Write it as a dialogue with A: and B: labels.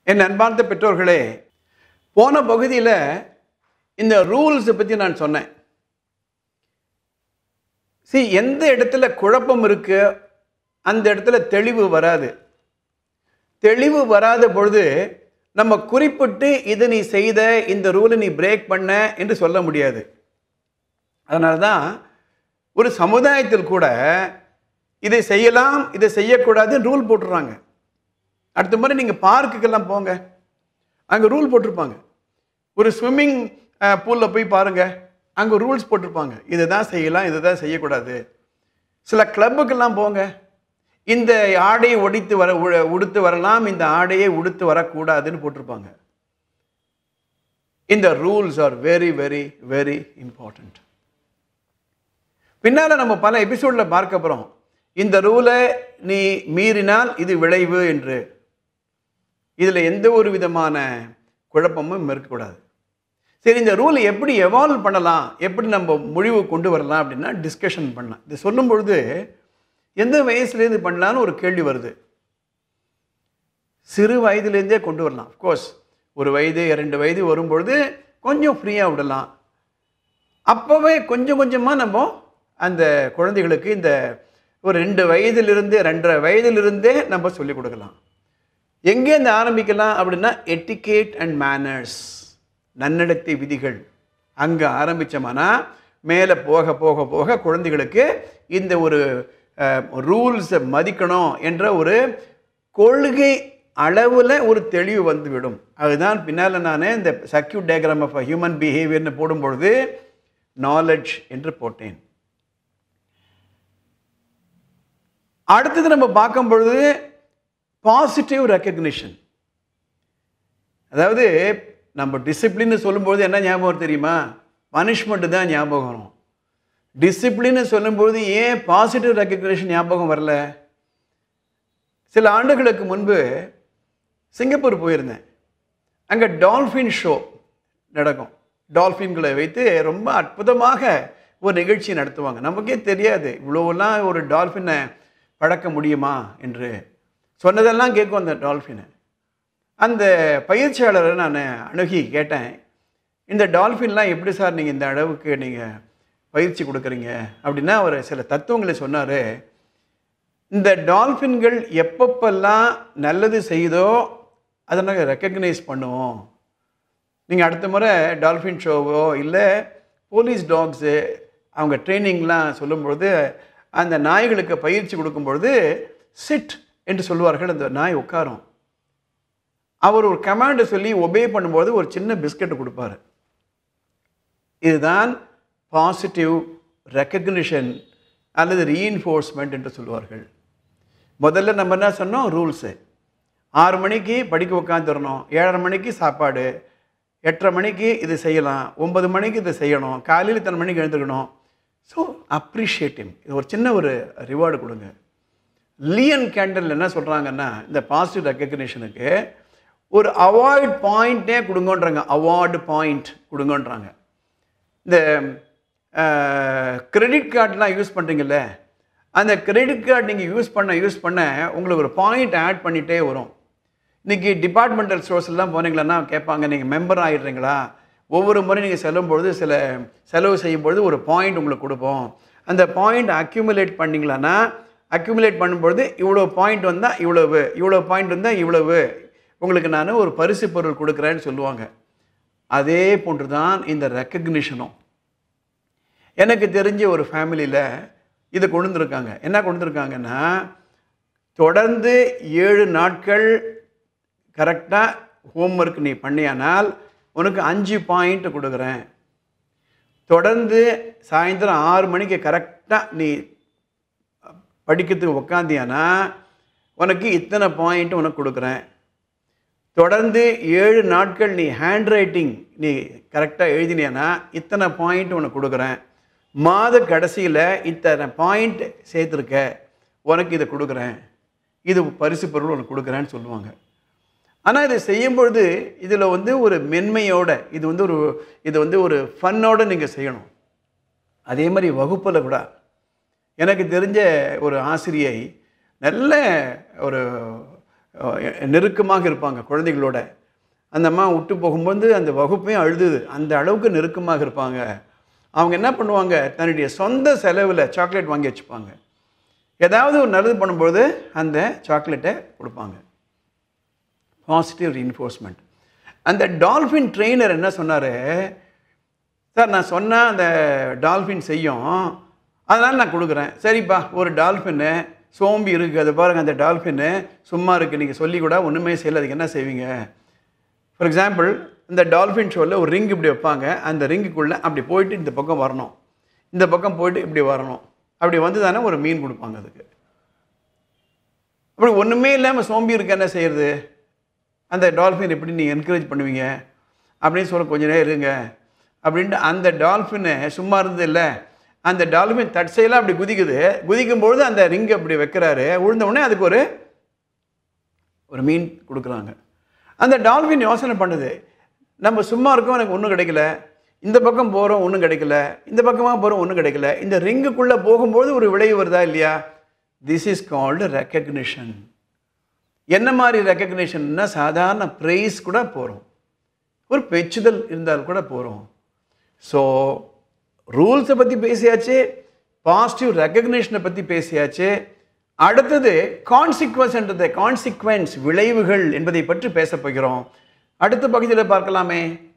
A: என் அன்பார்ந்த பெற்றோர்களே போன பகுதியில் இந்த ரூல்ஸை பற்றி நான் சொன்னேன் சி எந்த இடத்துல குழப்பம் இருக்கு அந்த இடத்துல தெளிவு வராது தெளிவு வராத பொழுது நம்ம குறிப்பிட்டு இதை நீ செய்த இந்த ரூலை நீ பிரேக் பண்ண என்று சொல்ல முடியாது அதனால தான் ஒரு சமுதாயத்தில் கூட இதை செய்யலாம் இதை செய்யக்கூடாதுன்னு ரூல் போட்டுடுறாங்க அடுத்த முறை நீங்கள் பார்க்குக்கெல்லாம் போங்க அங்கே ரூல் போட்டிருப்பாங்க ஒரு ஸ்விம்மிங் பூலில் போய் பாருங்கள் அங்கே ரூல்ஸ் போட்டிருப்பாங்க இதை தான் செய்யலாம் இதை தான் செய்யக்கூடாது சில கிளப்புக்கெல்லாம் போங்க இந்த ஆடையை ஒடித்து வர உ- உடுத்து வரலாம் இந்த ஆடையை உடுத்து வரக்கூடாதுன்னு போட்டிருப்பாங்க இந்த rules are very very very important பின்னால் நம்ம பல எபிசோடில் பார்க்க போகிறோம் இந்த ரூலை நீ மீறினால் இது விளைவு என்று இதில் எந்த ஒரு விதமான குழப்பமும் இருக்கக்கூடாது சரி இந்த ரூலை எப்படி எவால்வ் பண்ணலாம் எப்படி நம்ம முடிவு கொண்டு வரலாம் அப்படின்னா டிஸ்கஷன் பண்ணலாம் இது சொல்லும் பொழுது எந்த வயசுலேருந்து பண்ணலான்னு ஒரு கேள்வி வருது சிறு வயதுலேருந்தே கொண்டு வரலாம் கோர்ஸ் ஒரு வயது இரண்டு வயது வரும்பொழுது கொஞ்சம் ஃப்ரீயாக விடலாம் அப்போவே கொஞ்சம் கொஞ்சமாக நம்ம அந்த குழந்தைகளுக்கு இந்த ஒரு ரெண்டு வயதிலிருந்து ரெண்டரை வயதிலிருந்தே நம்ம சொல்லிக் கொடுக்கலாம் எங்கேருந்து ஆரம்பிக்கலாம் அப்படின்னா எட்டிகேட் அண்ட் மேனர்ஸ் நன்னடத்தை விதிகள் அங்கே ஆரம்பித்தோம்னா மேலே போக போக போக குழந்தைகளுக்கு இந்த ஒரு ரூல்ஸை மதிக்கணும் என்ற ஒரு கொள்கை அளவில் ஒரு தெளிவு வந்துவிடும் அதுதான் பின்னால் நான் இந்த சர்க்கியூட் டயக்ராம் ஆஃப் ஹியூமன் பிஹேவியர்னு போடும்பொழுது நாலெட்ஜ் என்று போட்டேன் அடுத்தது நம்ம பார்க்கும் பொழுது பாசிட்டிவ் ரெக்கக்னிஷன் அதாவது நம்ம டிசிப்ளின்னு சொல்லும்போது என்ன ஞாபகம் வரும் தெரியுமா பனிஷ்மெண்ட் தான் ஞாபகம் வரும் டிசிப்ளின்னு சொல்லும்போது ஏன் பாசிட்டிவ் ரெக்கக்னிஷன் ஞாபகம் வரல சில ஆண்டுகளுக்கு முன்பு சிங்கப்பூர் போயிருந்தேன் அங்கே டால்ஃபின் ஷோ நடக்கும் டால்ஃபின்களை வைத்து ரொம்ப அற்புதமாக ஒரு நிகழ்ச்சி நடத்துவாங்க நமக்கே தெரியாது இவ்வளோலாம் ஒரு டால்ஃபினை பழக்க முடியுமா என்று சொன்னதெல்லாம் கேட்கும் அந்த டால்ஃபினை அந்த பயிற்சியாளரை நான் அணுகி கேட்டேன் இந்த டால்ஃபின்லாம் எப்படி சார் நீங்கள் இந்த அளவுக்கு நீங்கள் பயிற்சி கொடுக்குறீங்க அப்படின்னா அவர் சில தத்துவங்களை சொன்னார் இந்த டால்ஃபின்கள் எப்பப்பெல்லாம் நல்லது செய்யுதோ அதை நாங்கள் ரெக்கக்னைஸ் பண்ணுவோம் நீங்கள் அடுத்த முறை டால்ஃபின் ஷோவோ இல்லை போலீஸ் டாக்ஸு அவங்க ட்ரைனிங்லாம் சொல்லும்பொழுது அந்த நாய்களுக்கு பயிற்சி கொடுக்கும்பொழுது சிட் என்று சொல்லுவார்கள் அந்த நாய் உட்காரும் அவர் ஒரு கமாண்டை சொல்லி ஒபே பண்ணும்போது ஒரு சின்ன பிஸ்கட் கொடுப்பாரு இதுதான் பாசிட்டிவ் ரெக்கக்னிஷன் அல்லது ரீஇன்ஃபோர்ஸ்மெண்ட் என்று சொல்லுவார்கள் முதல்ல நம்ம என்ன சொன்னோம் ரூல்ஸு ஆறு மணிக்கு படிக்க உட்காந்துடணும் ஏழரை மணிக்கு சாப்பாடு எட்டரை மணிக்கு இது செய்யலாம் ஒன்பது மணிக்கு இது செய்யணும் காலையில் இத்தனை மணிக்கு எழுந்துக்கணும் ஸோ அப்ரிஷியேட்டிவ் இது ஒரு சின்ன ஒரு ரிவார்டு கொடுங்க லியன் கேண்டல் என்ன சொல்கிறாங்கன்னா இந்த பாசிட்டிவ் ரெக்கக்னிஷனுக்கு ஒரு அவார்ட் பாயிண்ட்டே கொடுங்கன்றாங்க அவார்டு பாயிண்ட் கொடுங்கன்றாங்க இந்த கிரெடிட் கார்டெலாம் யூஸ் பண்ணுறீங்கல்ல அந்த கிரெடிட் கார்டு நீங்கள் யூஸ் பண்ண யூஸ் பண்ண உங்களுக்கு ஒரு பாயிண்ட் ஆட் பண்ணிகிட்டே வரும் இன்றைக்கி டிபார்ட்மெண்டல் ஸ்டோர்ஸ்லாம் போனீங்களன்னா கேட்பாங்க நீங்கள் மெம்பர் ஆகிடுறீங்களா ஒவ்வொரு முறை நீங்கள் செல்லும்பொழுது சில செலவு செய்யும்பொழுது ஒரு பாயிண்ட் உங்களுக்கு கொடுப்போம் அந்த பாயிண்ட் அக்யூமுலேட் பண்ணிங்களான்னா அக்யூமுலேட் பண்ணும்பொழுது இவ்வளோ பாயிண்ட் வந்தால் இவ்வளவு இவ்வளோ பாயிண்ட் வந்தால் இவ்வளவு உங்களுக்கு நான் ஒரு பரிசு பொருள் கொடுக்குறேன்னு சொல்லுவாங்க அதே போன்று தான் இந்த ரெக்கக்னிஷனும் எனக்கு தெரிஞ்ச ஒரு ஃபேமிலியில் இதை கொண்டு வந்திருக்காங்க என்ன கொண்டு வந்திருக்காங்கன்னா தொடர்ந்து ஏழு நாட்கள் கரெக்டாக ஹோம்ஒர்க் நீ பண்ணியானால் உனக்கு அஞ்சு பாயிண்ட் கொடுக்குறேன் தொடர்ந்து சாயந்தரம் ஆறு மணிக்கு கரெக்டாக நீ படிக்கிறதுக்கு உக்காந்தியானா உனக்கு இத்தனை பாயிண்ட் உனக்கு கொடுக்குறேன் தொடர்ந்து ஏழு நாட்கள் நீ ஹேண்ட் ரைட்டிங் நீ கரெக்டாக எழுதினியானா இத்தனை பாயிண்ட் உனக்கு கொடுக்குறேன் மாத கடைசியில் இத்தனை பாயிண்ட் சேர்த்துருக்க உனக்கு இதை கொடுக்குறேன் இது பரிசு பொருள் உனக்கு கொடுக்குறேன்னு சொல்லுவாங்க ஆனால் இதை செய்யும் பொழுது இதில் வந்து ஒரு மென்மையோட இது வந்து ஒரு இது வந்து ஒரு ஃபன்னோடு நீங்கள் செய்யணும் அதே மாதிரி வகுப்பில் கூட எனக்கு தெரிஞ்ச ஒரு ஆசிரியை நல்ல ஒரு அஹ், நெருக்கமாக இருப்பாங்க குழந்தைகளோட அந்த அம்மா விட்டு போகும்போது அந்த வகுப்பையும் அழுதுது அந்த அளவுக்கு நெருக்கமாக இருப்பாங்க அவங்க என்ன பண்ணுவாங்க தன்னுடைய சொந்த செலவில் சாக்லேட் வாங்கி வச்சுப்பாங்க ஏதாவது ஒரு நல்லது பண்ணும்போது அந்த சாக்லேட்டை கொடுப்பாங்க பாசிட்டிவ் reinforcement அந்த டால்ஃபின் ட்ரெயினர் என்ன சொன்னார் சார் நான் சொன்னால் அந்த டால்ஃபின் செய்யும் அதனால் நான் கொடுக்குறேன் சரிப்பா ஒரு டால்ஃபின்னு சோம்பி இருக்குது அது பாருங்கள் அந்த டால்ஃபின்னு சும்மா இருக்குது நீங்கள் சொல்லி கூட ஒன்றுமே செய்யல அதுக்கு என்ன செய்வீங்க ஃபார் எக்ஸாம்பிள் இந்த டால்ஃபின் ஷோவில் ஒரு ரிங் இப்படி வைப்பாங்க அந்த ரிங்குக்குள்ளே அப்படி போயிட்டு இந்த பக்கம் வரணும் இந்த பக்கம் போயிட்டு இப்படி வரணும் அப்படி வந்து தானே ஒரு மீன் கொடுப்பாங்க அதுக்கு அப்படி ஒன்றுமே இல்லாமல் சோம்பி இருக்க என்ன செய்யறது அந்த டால்ஃபின் எப்படி நீங்கள் என்கரேஜ் பண்ணுவீங்க அப்படின்னு சொல்ல கொஞ்ச நேரம் இருங்க அப்படின்ட்டு அந்த டால்ஃபினை சும்மா இருந்தது இல்லை அந்த டால்ஃபின் தற்செயலாக அப்படி குதிக்குது குதிக்கும் பொழுது அந்த ரிங் அப்படி வைக்கிறாரு விழுந்த உடனே அதுக்கு ஒரு ஒரு மீன் கொடுக்குறாங்க அந்த டால்ஃபின் யோசனை பண்ணுது நம்ம சும்மா இருக்கோம் எனக்கு ஒன்றும் கிடைக்கல இந்த பக்கம் போகிறோம் ஒன்றும் கிடைக்கல இந்த பக்கமாக போகிறோம் ஒன்றும் கிடைக்கல இந்த ரிங்குக்குள்ளே போகும்போது ஒரு விளைவு வருதா இல்லையா திஸ் இஸ் கால்டு ரெக்கக்னிஷன் என்ன மாதிரி ரெக்கக்னிஷன்னா சாதாரண ப்ரைஸ் கூட போகிறோம் ஒரு பெச்சுதல் இருந்தால் கூட போகிறோம் ஸோ ரூல்ஸை பற்றி பேசியாச்சு பாசிட்டிவ் ரெக்கக்னிஷனை பற்றி பேசியாச்சு அடுத்தது கான்சிக்வன்ஸ்ன்றது கான்சிக்வன்ஸ் விளைவுகள் என்பதை பற்றி பேசப் போகிறோம் அடுத்த பகுதியில் பார்க்கலாமே